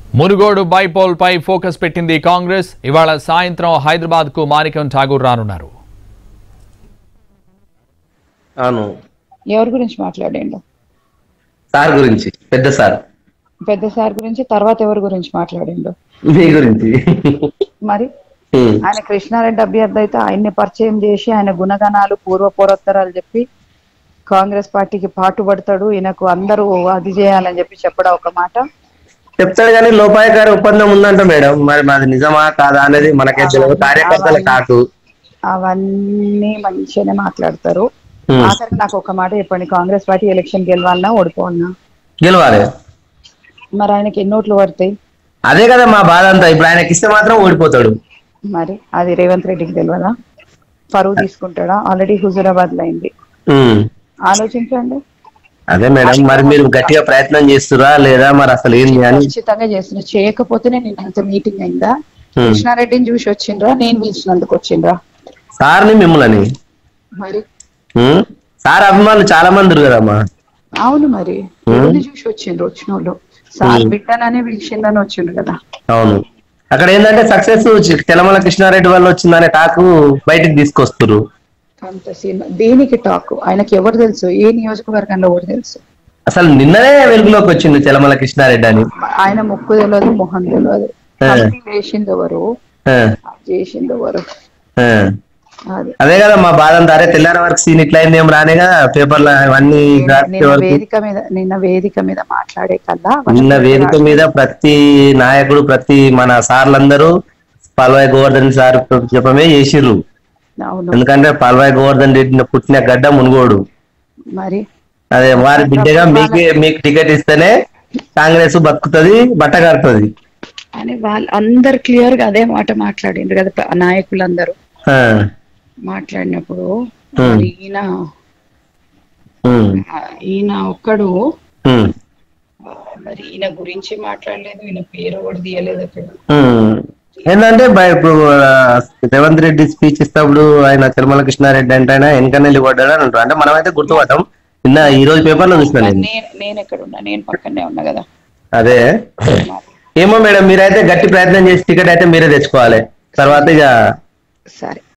Munugode bypoll పై focus పెట్టింది కాంగ్రెస్ ఇవాళ సాయంత్రం హైదరాబాద్ కు మాణికం ఠాగూర్ రానున్నారు అవును ఎవరి గురించి మాట్లాడిండు సార్ గురించి పెద్ద సార్ పెద్ద సార్ గురించి తర్వాత ఎవరి గురించి మాట్లాడిండు మీ గురించి మరి హ్మ్. ఆయన కృష్ణారెడ్డి అభ్యర్థి అయితే ఆయన్ని పరిచయం చేసి ఆయన గుణగణాలు పూర్వ పూర్వోత్తరాలు చెప్పి కాంగ్రెస్ పార్టీకి పాటుపడతాడు ఈయనకు అందరూ అది చేయాలని చెప్పి చెప్పడం ఒక మాట చెప్తాడు కానీ లోపాయకారి ఒప్పందం ఉందంట మేడం మరి మాది నిజమా కాదా అనేది మనకే తెలియదు కార్యకర్తల కాకు అవన్నీ మంచిగానే మాట్లాడతారు హ్మ్. ఆఖరికి నాకు ఒక మాట చెప్పండి కాంగ్రెస్ పార్టీ ఎలక్షన్ గెలవాలన్నా ఓడిపోవాలన్నా గెలవాలి మరి ఆయనకి ఎన్ని ఓట్లు పడతాయి అదే కదా మా బాధ అంతా ఇప్పుడు ఆయనకి ఇస్తే మాత్రం ఓడిపోతాడు మరి అది రేవంత్ రెడ్డికి తెలియదా పరువు తీసుకుంటాడా ఆల్రెడీ హుజురాబాద్ లో అయింది హ్మ్. ఆలోచించండి అదే మేడం మరి మీరు గట్టిగా ప్రయత్నం చేస్తురా లేదా మరి అసలు ఏంది అని ఖచ్చితంగా చేస్తున్నా చేయకపోతేనే నేను అంత మీటింగ్ అయిందా హ్మ్. కృష్ణారెడ్డిని చూసి వచ్చిండ్రా నేను పిలిచినందుకు వచ్చిండ్రా సార్ని మిమ్మల్ని మరి హ్మ్? సార్ అభిమానులు చాలా మంది ఉన్నారు కదమ్మా అవును మరి ఎవరిని చూసి వచ్చిండ్రు వచ్చిన వాళ్ళు సార్ బిడ్డననే పిలిచిందని వచ్చిండ్రు కదా అవును అక్కడ ఏంటంటే సక్సెస్ తెలమల కృష్ణారెడ్డి వల్ల వచ్చిందనే టాకు బయటికి తీసుకొస్తారు అంత సినిమా దేనికి టాక్ ఆయనకి ఎవరు తెలుసు ఏ నియోజకవర్గంలో ఎవరు తెలుసు అసలు నిన్ననే వెలుగులోకి వచ్చింది తెలమల కృష్ణారెడ్డి అని ఆయన ముక్కు తెలియదు మొహం తెలియదు ఆ. కంపెనీ వేసింది ఎవరు ఆ, చేసింది ఎవరు ఆ. అది అదే కదా మా బాధ అంతా అరే తెల్లారి వరకు సీన్ ఇట్లా అయింది ఏం రానేగా పేపర్లో అవన్నీ రాసే నిన్న వరకు వేదిక మీద నిన్న వేదిక మీద మాట్లాడే కల్లా నిన్న వేదిక మీద ప్రతి నాయకుడు ప్రతి మన సార్లందరూ పాల్వాయి గోవర్ధన్ సార్ చెప్పమే చేసిర్రు అవును ఎందుకంటే పాల్వాయి గోవర్ధన్ రెడ్డి పుట్టిన గడ్డ మునుగోడు మరి అదే వారి బిడ్డగా మీకు మీకు టికెట్ ఇస్తేనే కాంగ్రెస్ బతుకుతుంది బట్ట కడుతుంది అని వాళ్ళు అందరు క్లియర్ గా అదే మాట మాట్లాడిండ్రు కదా ప్ర- నాయకులందరూ మాట్లాడినప్పుడు మరి ఈయన ఆ, ఈయన ఒక్కడు ఆ, మరి ఈయన గురించి మాట్లాడలేదు ఈయన పేరు కూడా తీయలేదు అక్కడ ఏంటంటే బయ- ఇప్పుడు ఆ, రేవంత్ రెడ్డి స్పీచ్ ఇస్తప్పుడు ఆయన తిరుమల కృష్ణారెడ్డి అంటే ఆయన వెనక నిలబడ్డాడు పడ్డాడు అని అంటారు అంటే మనమైతే గుర్తుపడతాం నిన్న ఈ రోజు పేపర్ లో చూసిన నేను నేను నేను ఎక్కడ ఉన్నా నేను పక్కనే ఉన్నా కదా అదే ఏమో మేడం మీరైతే గట్టి ప్రయత్నం చేసి టికెట్ అయితే మీరే తెచ్చుకోవాలి తర్వాత ఇక సరే